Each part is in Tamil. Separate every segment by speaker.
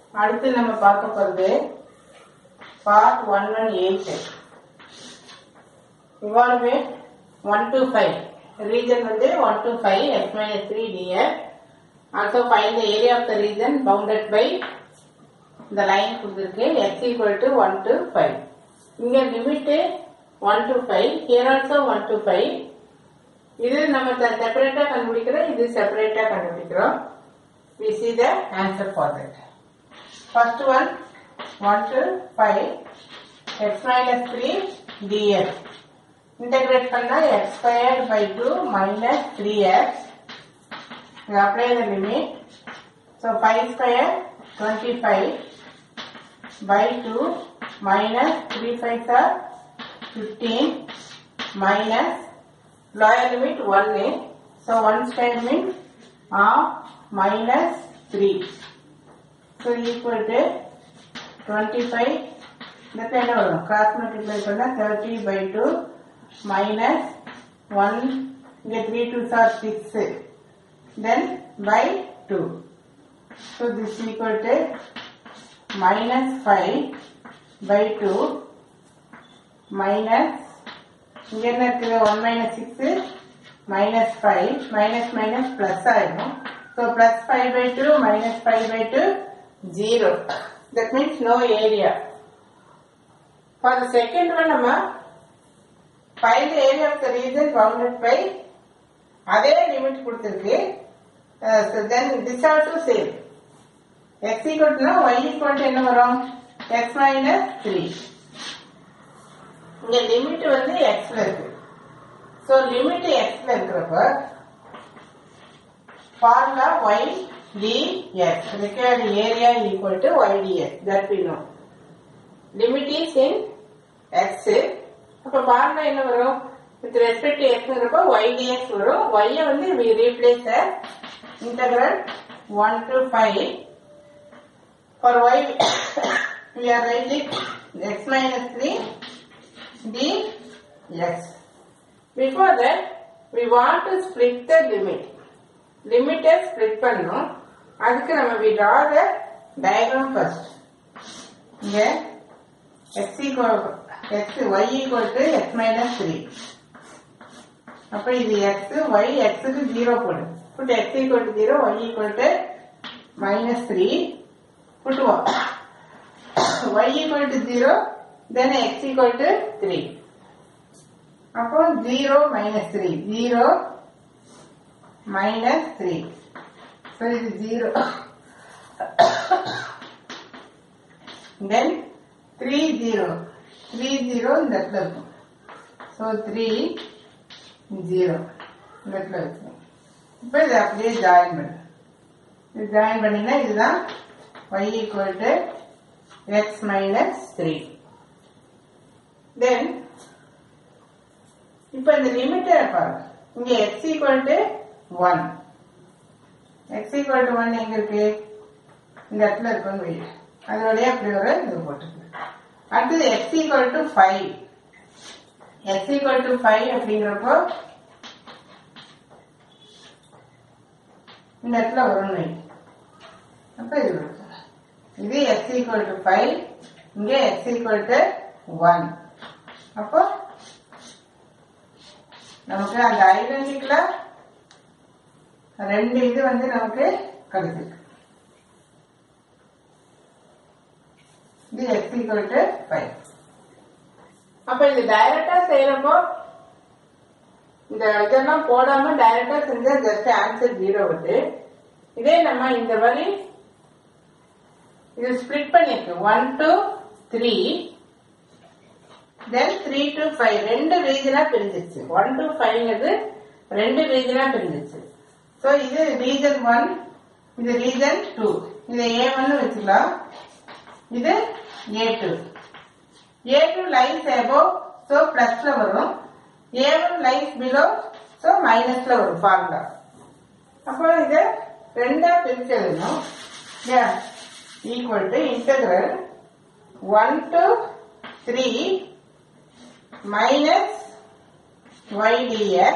Speaker 1: அடுத்து நம்ம பார்க்க போறது part one one eight evaluate one to five region வந்து one to five x minus three டிஎர் also find the area of the region bounded by இந்த லைன் கொடுத்துருக்கு x equal to one to five இங்க limit one to five here also one to five இது நம்ம செப்பரேட்டா கண்டுபிடிக்கிறோம் இது செப்பரேட்டா கண்டுபிடிக்கிறோம் we see the answer for that first one 1 to 5 x minus 3 dx integrate பண்ணா x squared by 2 minus 3x we apply the limit so 5 square 25 by 2 minus 3 5 are 15 minus lower limit 1 is so 1 square means half minus 3 so equal to 25 இந்த என்ன வரும் கிராஸ் மல்டிப்ளை பண்ணா 30 by 2 minus 1 இங்க 3 2s are 6 then by 2 so this equal to minus 5 by 2 minus இங்க என்ன இருக்குது 1 minus 6 minus 5 minus minus plus ஆயிடும் so plus 5 by 2 minus 5 by 2 0 that means no area for the second one நம்ம find the area of the region bounded by அதே லிமிட் கொடுத்திருக்கு uh, so then this also same x equal to y equal to என்ன வரும் x minus 3 இங்க லிமிட் வந்து x ல இருக்கு சோ லிமிட் x ல இருக்கிறப்ப formula y dx required area equal to y dx that we know limit is in x அப்ப formula என்ன வரும் with respect to x ங்கிறப்ப y dx வரும் y ய வந்து we replace as integral 1 to 5 for y we are writing x minus 3 dx before that we want to split the limit லிமிட்டை ஸ்ப்ளிட் பண்ணணும் அதுக்கு நம்ம we draw the diagram first இங்க x equal x y equal to x minus three அப்ப இது எக்ஸ் ஒய் எக்ஸுக்கு ஜீரோ போடு put x equal to zero y equal to minus three put y equal to zero then x equal to three அப்போ zero minus three zero minus 3. So it is 0. then 3 0. 3 0 இந்த இடத்துல இருக்கும் ஸோ த்ரீ ஜீரோ இந்த இடத்துல இருக்கும் இப்போ இதை அப்படியே ஜாயின் பண்ணு இது ஜாயின் பண்ணினா இதுதான் y equal to x minus three then இப்போ இந்த லிமிட்டை பாருங்க இங்க x equal to one x equal to one எங்க இருக்கு இந்த இடத்துல இருக்குன்னு வை அதனுடைய அப்படி ஒரு இது போட்டுருக்கு அடுத்தது x equal to five x equal to five அப்படிங்கிறப்போ இந்த இடத்துல வரும் வை அப்ப இது வரும் இது எக்ஸ் ஈக்குவல் டு ஃபைவ் இங்க எக்ஸ் ஈக்குவல் டு ஒன் அப்போ நமக்கு அந்த ஐடென்டிட்டில ரெண்டு இது வந்து நமக்கு கிடைச்சிருக்கு இது எக்ஸ் ஈக்குவல் டு ஃபைவ் அப்ப இது டைரக்டா செய்யறப்போ இந்த இதெல்லாம் போடாம டைரக்டா செஞ்சா ஜஸ்ட் ஆன்சர் ஜீரோ வருது இதே நம்ம இந்த வரி இது ஸ்பிளிட் பண்ணிருக்கு one to three then three to five ரெண்டு ரீஜனா பிரிஞ்சிச்சு ஒன் டு ஃபைவ்ங்கிறது ரெண்டு ரீஜனா பிரிஞ்சிச்சு ஸோ இது ரீஜன் ஒன் இது ரீஜன் டூ இதை ஏ ஒன்னு வச்சுக்கலாம் இது A two A two lines above so பிளஸ்ல வரும் A one lines below so மைனஸ்ல வரும் ஃபார்முலா அப்போ இதை ரெண்டா பிரிச்சு எழுதணும் equal to integral one to three minus y dx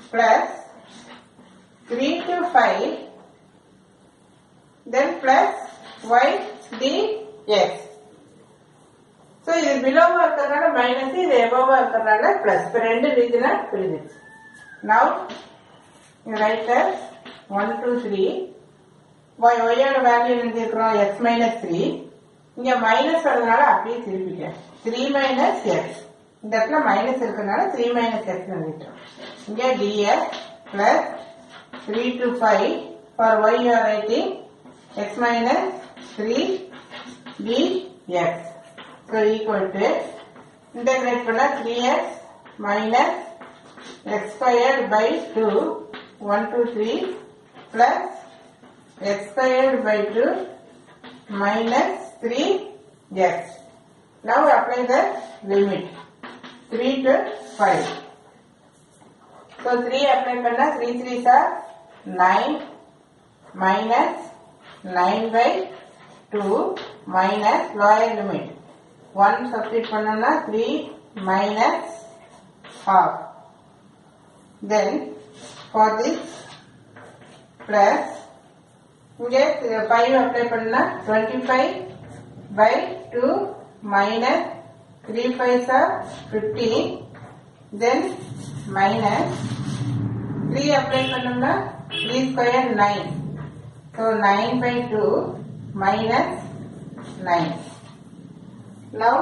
Speaker 1: plus 3 to 5 then plus y dx so இது பிலோவா இருக்கிறதுனால மைனஸ் இது எபோவா இருக்கிறதுனால பிளஸ் இப்போ ரெண்டு ரீஜனா பிரிஞ்சிச்சு now right one to three y ஒய்யோட வேல்யூ எழுதியிருக்கிறோம் எக்ஸ் மைனஸ் த்ரீ இங்க மைனஸ் வரதுனால அப்படியே திருப்பிக்க த்ரீ மைனஸ் எக்ஸ் இந்த இடத்துல மைனஸ் இருக்கிறதுனால த்ரீ மைனஸ் எக்ஸ் எழுதிட்டோம் இங்க dx plus three to five for y you're writing x minus three dx so equal to integrate பண்ண three x minus x squared by two one to three plus x squared by 2 minus 3x. Now apply the limit 3 to 5. So 3 apply பண்ணா 3 3s are 9 minus 9 by 2 minus lower limit 1 substitute பண்ணனா 3 minus half. Then for this plus இங்கே ஃபைவ் அப்ளை பண்ணா twenty five by two minus three five are fifteen then minus three apply பண்ணோம்னா three square nine so nine by two minus nine now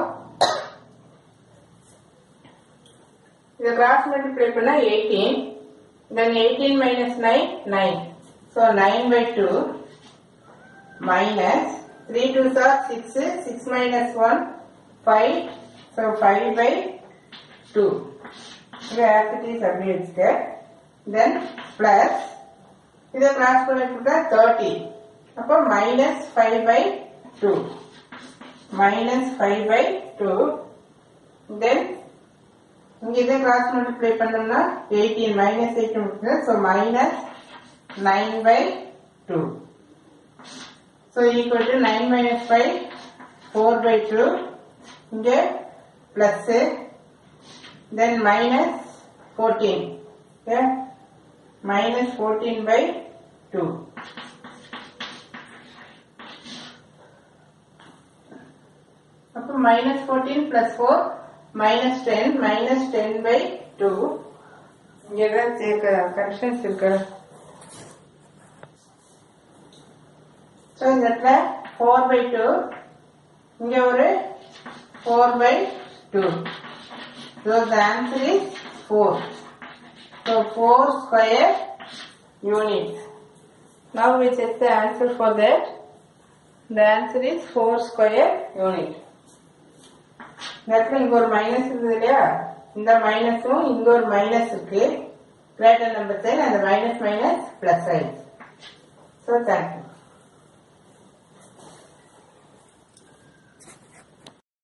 Speaker 1: இதை கிராஸ் மல்டிப்ளை பண்ணா eighteen then eighteen minus nine nine so nine by two minus 3 2s are 6, 6 minus 1, 5, so 5 by 2. The it is against that. Then plus, இதை கிராஸ் பண்ணி போட்டா 30. அப்போ minus 5 by 2. minus 5 by 2. Then, இங்க இதை கிராஸ் மல்டிப்ளை பண்ணோம்னா 18 minus 18 முடிச்சு so minus 9 by 2. So equal to 9 minus 5, 4 by 2. இங்கே plus, then minus 14. Okay? Minus 14 by 2. அப்போ minus 14 plus 4, minus 10, minus 10 by 2. இங்கே தான் சேர்க்க கரெக்ஷன்ஸ் இருக்கு ஸோ இந்த இடத்துல ஃபோர் பை டூ இங்கே ஒரு four by two so the answer is four so four square unit now we set the answer for that the answer is four square unit இந்த இடத்துல இங்க ஒரு மைனஸ் இருக்குது இல்லையா இந்த மைனஸும் இங்க ஒரு மைனஸ் இருக்கு கிரேட்டர் நம்பர் சைன் அந்த மைனஸ் மைனஸ் பிளஸ் ஆயிடுச்சு ஸோ தேங்க்யூ